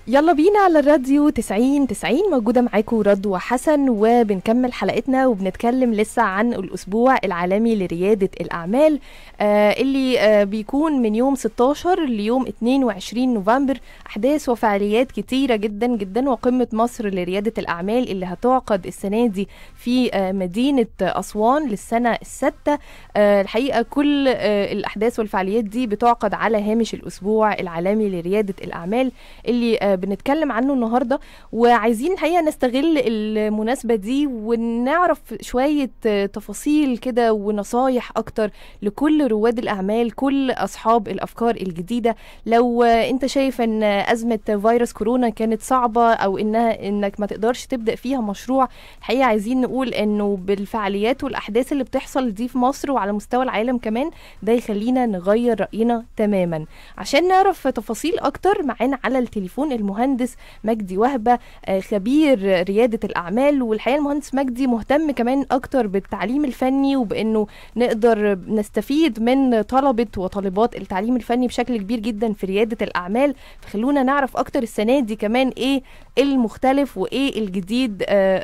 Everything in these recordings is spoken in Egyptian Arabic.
يلا بينا على الراديو 90 90 موجودة معاكم رضوى حسن وبنكمل حلقتنا وبنتكلم لسه عن الأسبوع العالمي لريادة الأعمال آه اللي آه بيكون من يوم 16 ليوم 22 نوفمبر أحداث وفعاليات كتيرة جدا جدا وقمة مصر لريادة الأعمال اللي هتعقد السنة دي في آه مدينة أسوان للسنة السادسة آه الحقيقة كل آه الأحداث والفعاليات دي بتعقد على هامش الأسبوع العالمي لريادة الأعمال اللي آه بنتكلم عنه النهارده وعايزين الحقيقه نستغل المناسبه دي ونعرف شويه تفاصيل كده ونصايح اكتر لكل رواد الاعمال كل اصحاب الافكار الجديده لو انت شايف ان ازمه فيروس كورونا كانت صعبه او انها انك ما تقدرش تبدا فيها مشروع الحقيقه عايزين نقول انه بالفعاليات والاحداث اللي بتحصل دي في مصر وعلى مستوى العالم كمان ده يخلينا نغير راينا تماما عشان نعرف تفاصيل اكتر معانا على التليفون المهندس مجدي وهبه خبير رياده الاعمال والحقيقه المهندس مجدي مهتم كمان اكتر بالتعليم الفني وبانه نقدر نستفيد من طلبه وطالبات التعليم الفني بشكل كبير جدا في رياده الاعمال فخلونا نعرف اكتر السنه دي كمان ايه المختلف وايه الجديد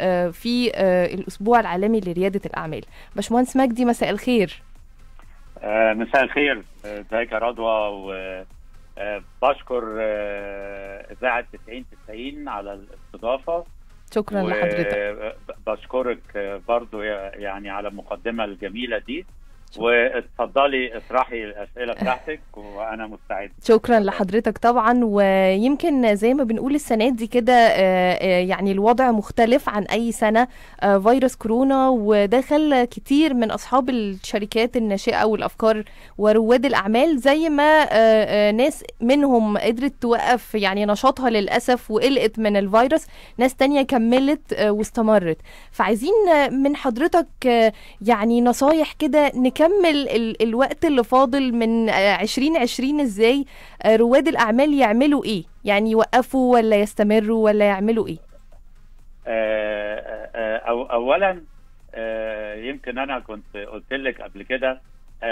في الاسبوع العالمي لرياده الاعمال باشمهندس مجدي مساء الخير مساء الخير ازيك يا رضوى و أه بشكر اذاعه 90 90 على الاستضافه شكرا لحضرتك بشكرك برضو يعني على المقدمه الجميله دي واتفضلي اطرحي الاسئله بتاعتك وانا مستعد شكرا لحضرتك طبعا ويمكن زي ما بنقول السنه دي كده يعني الوضع مختلف عن اي سنه فيروس كورونا وده خلى كتير من اصحاب الشركات الناشئه والافكار ورواد الاعمال زي ما ناس منهم قدرت توقف يعني نشاطها للاسف وقلقت من الفيروس ناس تانية كملت واستمرت فعايزين من حضرتك يعني نصايح كده نكمل ال الوقت اللي فاضل من 2020 ازاي رواد الاعمال يعملوا ايه يعني يوقفوا ولا يستمروا ولا يعملوا ايه أو اولا يمكن انا كنت قلت لك قبل كده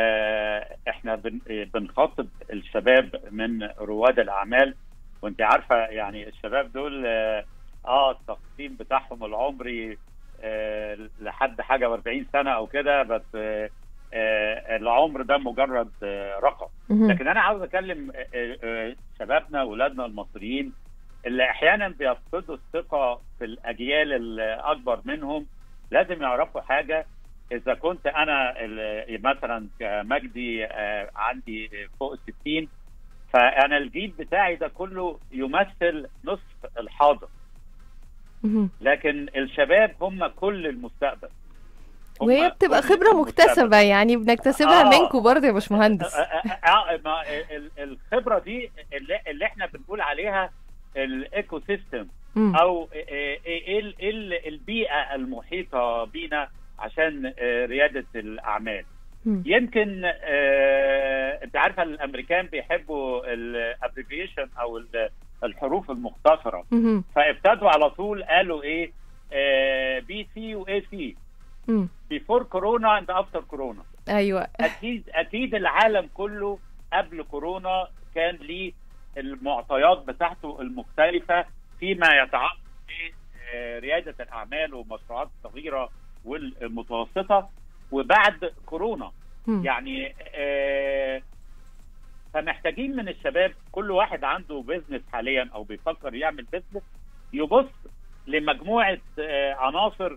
احنا بنخاطب الشباب من رواد الاعمال وانت عارفه يعني الشباب دول اه التقسيم بتاعهم العمري آه لحد حاجه و40 سنه او كده بس آه آه العمر ده مجرد آه رقم لكن انا عاوز اكلم آه آه شبابنا واولادنا المصريين اللي احيانا بيفقدوا الثقه في الاجيال الاكبر منهم لازم يعرفوا حاجه اذا كنت انا مثلا كمجدي آه عندي فوق ال 60 فانا الجيل بتاعي ده كله يمثل نصف الحاضر لكن الشباب هم كل المستقبل وهي بتبقى خبره مكتسبه يعني بنكتسبها آه منكم برضه يا باشمهندس آه آه آه الخبره دي اللي, اللي احنا بنقول عليها الايكو سيستم او ايه البيئه المحيطه بينا عشان رياده الاعمال يمكن انت عارفه الامريكان بيحبوا الابريفيشن او الحروف المختصره فابتدوا على طول قالوا ايه بي سي واي سي بيفور كورونا اند افتر كورونا ايوه اكيد اكيد العالم كله قبل كورونا كان ليه المعطيات بتاعته المختلفه فيما يتعلق برياده الاعمال والمشروعات الصغيره والمتوسطه وبعد كورونا م. يعني آه فمحتاجين من الشباب كل واحد عنده بيزنس حاليا او بيفكر يعمل بيزنس يبص لمجموعه آه عناصر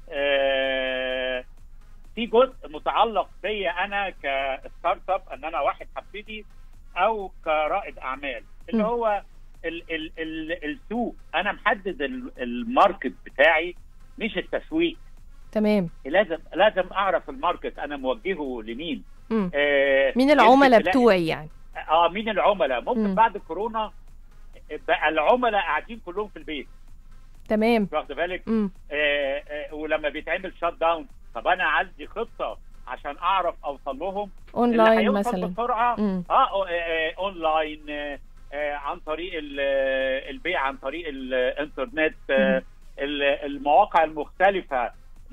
آه في جزء متعلق بيا انا كستارت اب ان انا واحد هبتدي او كرائد اعمال اللي هو ال ال ال السوق انا محدد الماركت بتاعي مش التسويق تمام لازم لازم اعرف الماركت انا موجهه لمين آه مين العملاء بتوعي يعني اه مين العملاء ممكن مم. بعد كورونا بقى العملاء قاعدين كلهم في البيت تمام واخد بالك آه آه ولما بيتعمل شات داون طب انا عندي خطه عشان اعرف اوصل لهم اونلاين مثلا بسرعه اه, آه, آه اونلاين آه عن طريق البيع عن طريق الانترنت آه المواقع المختلفه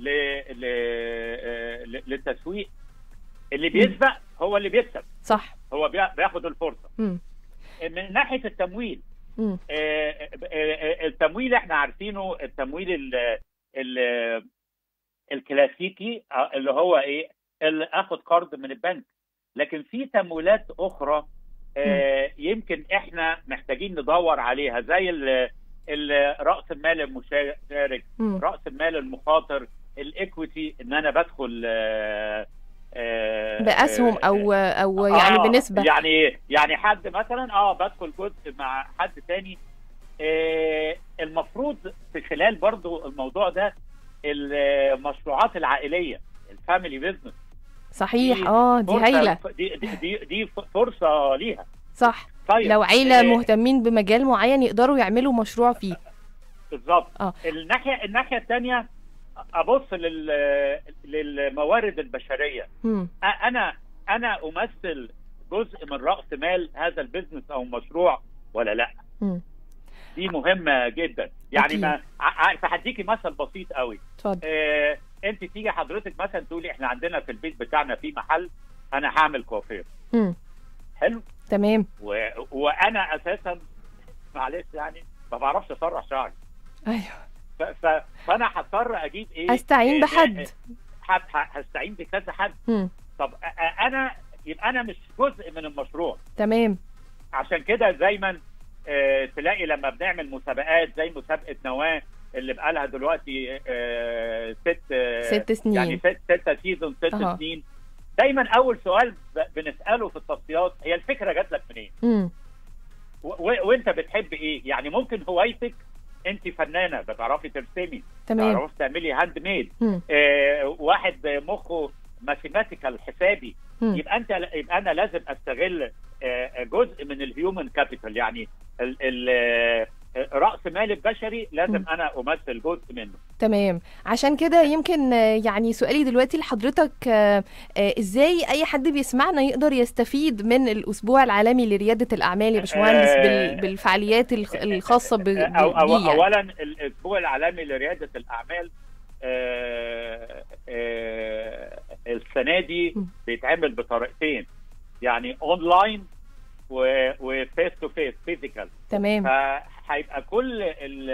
للتسويق اللي بيسبق هو اللي بيكسب صح هو بياخد الفرصه م. من ناحيه التمويل آه التمويل احنا عارفينه التمويل ال ال الكلاسيكي آه، اللي هو ايه اللي اخد قرض من البنك لكن في تمويلات اخرى آه، يمكن احنا محتاجين ندور عليها زي ال- ال- راس المال المشارك مم. راس المال المخاطر الايكويتي ان انا بدخل آه، آه، باسهم آه، او او يعني آه، بنسبه يعني يعني حد مثلا اه بدخل جزء مع حد تاني آه المفروض في خلال برضو الموضوع ده المشروعات العائليه الفاميلي بيزنس صحيح دي اه دي هايله دي, دي, دي, دي فرصه ليها صح طيب لو عيله آه، مهتمين بمجال معين يقدروا يعملوا مشروع فيه بالظبط اه الناحيه الناحيه الثانيه ابص لل للموارد البشريه مم. أ- انا انا امثل جزء من راس مال هذا البيزنس او المشروع ولا لا مم. دي مهمه جدا يعني أكيد. ما ع- ع- فهديكي مثل بسيط قوي اتفضل آه، انت تيجي حضرتك مثلا تقولي احنا عندنا في البيت بتاعنا في محل انا هعمل كوافير مم. حلو تمام و... وانا اساسا معلش يعني ما بعرفش اسرح شعري ايوه ف... ف... فانا هضطر اجيب ايه استعين آه، بحد آه، ه- ه- هستعين بكذا حد مم. طب أ- أ- انا يبقى انا مش جزء من المشروع تمام عشان كده دايما آه، تلاقي لما بنعمل مسابقات زي مسابقه نواه اللي بقالها دلوقتي آه، ست آه، ست سنين. يعني ست ستة سيزون ست أها. سنين دايما اول سؤال ب- بنساله في التصفيات هي الفكره جات لك منين؟ مم. و- و- وانت بتحب ايه؟ يعني ممكن هوايتك انت فنانه بتعرفي ترسمي تمام بتعرفي تعملي هاند ميد مم. آه، واحد مخه ماثيماتيكال حسابي مم. يبقى انت يبقى انا لازم استغل آه، جزء من الهيومن كابيتال يعني ال ال آه، راس مال البشري لازم مم. انا امثل جزء منه تمام عشان كده يمكن آه، يعني سؤالي دلوقتي لحضرتك آه، آه، ازاي اي حد بيسمعنا يقدر يستفيد من الاسبوع العالمي لرياده الاعمال يا باشمهندس آه، بال- بالفعاليات الخ- الخاصه ب- آه، أو أو بيه يعني. اولا الاسبوع العالمي لرياده الاعمال آه، آه، السنه دي مم. بيتعمل بطريقتين يعني اونلاين وفيس تو فيس فيزيكال تمام فهيبقى كل ال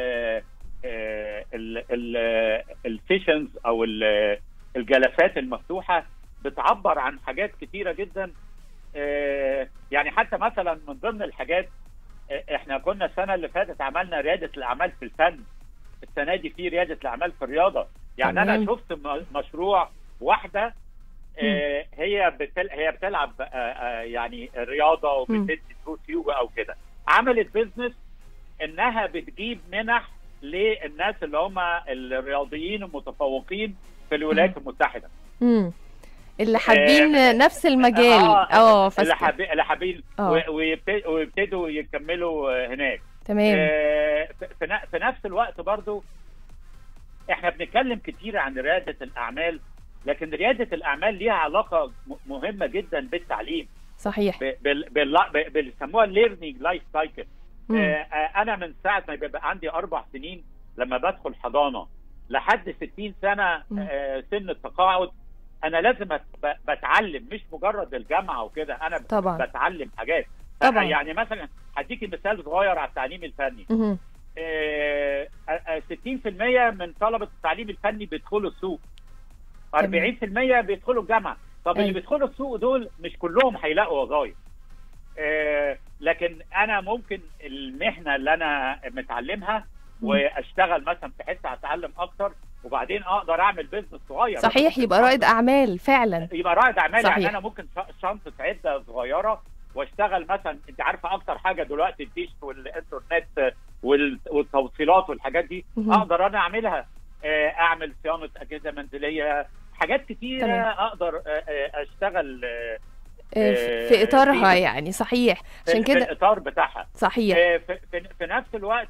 ال ال السيشنز او ال- الجلسات المفتوحه بتعبر عن حاجات كتيره جدا آه، يعني حتى مثلا من ضمن الحاجات آه، احنا كنا السنه اللي فاتت عملنا رياده الاعمال في الفن السنه دي في رياده الاعمال في الرياضه يعني انا تمام. شفت م- مشروع واحده آه، هي بتل... هي بتلعب آه، آه، يعني رياضه وبتدي دروس يوجا او كده عملت بيزنس انها بتجيب منح للناس اللي هم الرياضيين المتفوقين في الولايات المتحده مم. اللي حابين آه، نفس المجال آه، اه اللي فاست حابين اللي حابين آه. و- ويبت- ويبتدوا يكملوا آه، هناك تمام آه، في- في ن- في نفس الوقت برضو احنا بنتكلم كتير عن رياده الاعمال لكن رياده الاعمال ليها علاقه م- مهمه جدا بالتعليم صحيح ب- بال- بال- ب- بيسموها الليرنينج لايف سايكل مم. انا من ساعه ما بيبقى عندي اربع سنين لما بدخل حضانه لحد 60 سنه مم. آه، سن التقاعد انا لازم أت- ب- بتعلم مش مجرد الجامعه وكده انا ب- طبعا بتعلم حاجات طبعا. يعني مثلا هديكي مثال صغير على التعليم الفني مهم. آه، آه، 60% من طلبه التعليم الفني بيدخلوا السوق 40% بيدخلوا الجامعه طب اللي أيوة. بيدخلوا السوق دول مش كلهم هيلاقوا وظائف آه، لكن انا ممكن المهنه اللي انا متعلمها واشتغل مثلا في حته اتعلم اكتر وبعدين اقدر اعمل بيزنس صغير صحيح يبقى رائد اعمال فعلا يبقى رائد اعمال صحيح. يعني انا ممكن ش- شنطه عده صغيره واشتغل مثلا انت عارفه اكتر حاجه دلوقتي الديش والانترنت وال- والتوصيلات والحاجات دي مهم. اقدر انا اعملها آه، اعمل صيانه اجهزه منزليه حاجات كتيره تمام. اقدر آه، آه، اشتغل آه، آه، في- في اطارها في- يعني صحيح في عشان في كده الاطار بتاعها صحيح آه، في, في, في نفس الوقت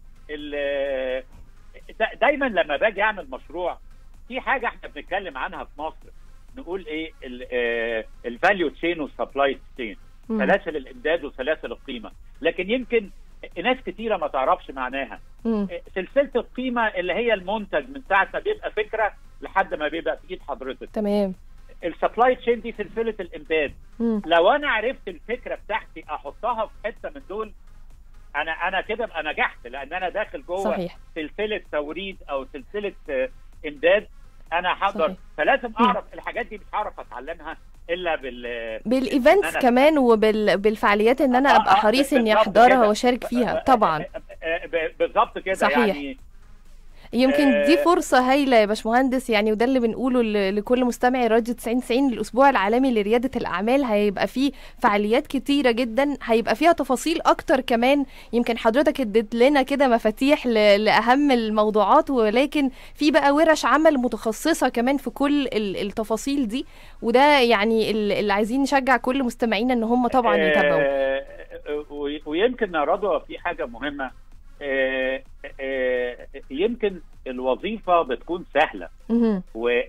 ال- دا- دايما لما باجي اعمل مشروع في حاجه احنا بنتكلم عنها في مصر نقول ايه الفاليو تشين والسبلاي تشين مم. سلاسل الامداد وسلاسل القيمه لكن يمكن ناس كتيره ما تعرفش معناها مم. سلسله القيمه اللي هي المنتج من ساعه ما بيبقى فكره لحد ما بيبقى في ايد حضرتك تمام السبلاي تشين دي سلسله الامداد مم. لو انا عرفت الفكره بتاعتي احطها في حته من دول انا انا كده ابقى نجحت لان انا داخل جوه صحيح سلسله توريد او سلسله آه، امداد انا هقدر صحيح. فلازم مم. اعرف الحاجات دي مش هعرف اتعلمها الا بال بالايفنتس أنا- كمان وبالفعاليات ان انا آه، ابقى آه، حريص اني بالظبط احضرها كده. واشارك فيها طبعا آه، ب- بالظبط كده صحيح. يعني يمكن دي آه، فرصة هايلة يا باشمهندس يعني وده اللي بنقوله ل- لكل مستمعي راديو 90 90 الأسبوع العالمي لريادة الأعمال هيبقى فيه فعاليات كتيرة جدا هيبقى فيها تفاصيل أكتر كمان يمكن حضرتك اديت لنا كده مفاتيح ل- لأهم الموضوعات ولكن في بقى ورش عمل متخصصة كمان في كل ال- التفاصيل دي وده يعني ال- اللي عايزين نشجع كل مستمعينا إن هم طبعا يتابعوا آه، آه، وي- ويمكن يا رضوى في حاجه مهمه آه، آه، يمكن الوظيفه بتكون سهله مهم.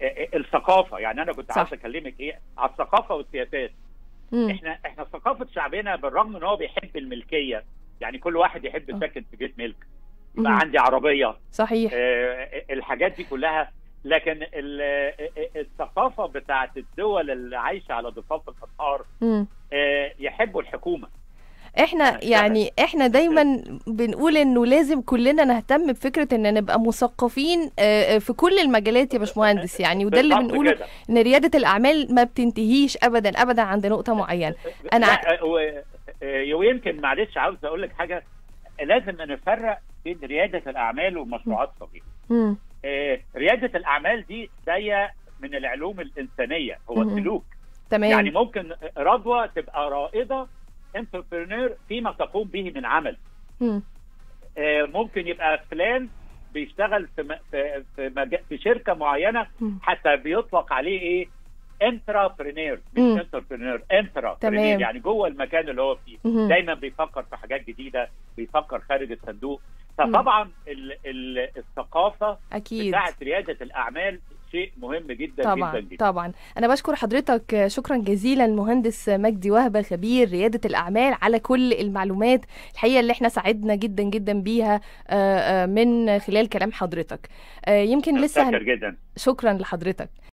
والثقافه يعني انا كنت صح. عايز اكلمك ايه على الثقافه والسياسات مم. احنا احنا ثقافه شعبنا بالرغم ان هو بيحب الملكيه يعني كل واحد يحب آه. ساكن في بيت ملك مهم. بقى عندي عربيه صحيح آه، الحاجات دي كلها لكن ال- آه، الثقافه بتاعت الدول اللي عايشه على ضفاف الانهار مم. آه، يحبوا الحكومه احنا أنا يعني احنا دايما بنقول انه لازم كلنا نهتم بفكره ان نبقى مثقفين آه، آه، في كل المجالات يا باشمهندس يعني وده اللي بالظبط بنقوله كده. ان رياده الاعمال ما بتنتهيش ابدا ابدا عند نقطه معينه أنا ع- لا، و- آه، ويمكن معلش عاوز اقول لك حاجه لازم نفرق بين رياده الاعمال ومشروعات صغيره مم. آه، رياده الاعمال دي جايه من العلوم الانسانيه هو مهم. السلوك تمام يعني ممكن رضوى تبقى رائده انتربرنور فيما تقوم به من عمل مم. آه، ممكن يبقى فلان بيشتغل في م- في في, مجا- في شركه معينه مم. حتى بيطلق عليه ايه انترابرينور مم. مش انتربرينور انترابرينور تمام. يعني جوه المكان اللي هو فيه مهم. دايما بيفكر في حاجات جديده بيفكر خارج الصندوق فطبعا ال ال الثقافه اكيد بتاعت رياده الاعمال شيء مهم جدا طبعا جدا جدا طبعا انا بشكر حضرتك شكرا جزيلا المهندس مجدي وهبه خبير رياده الاعمال على كل المعلومات الحقيقه اللي احنا سعدنا جدا جدا بيها آه، آه، من خلال كلام حضرتك آه، يمكن لسه شاكر هن... جدا شكرا لحضرتك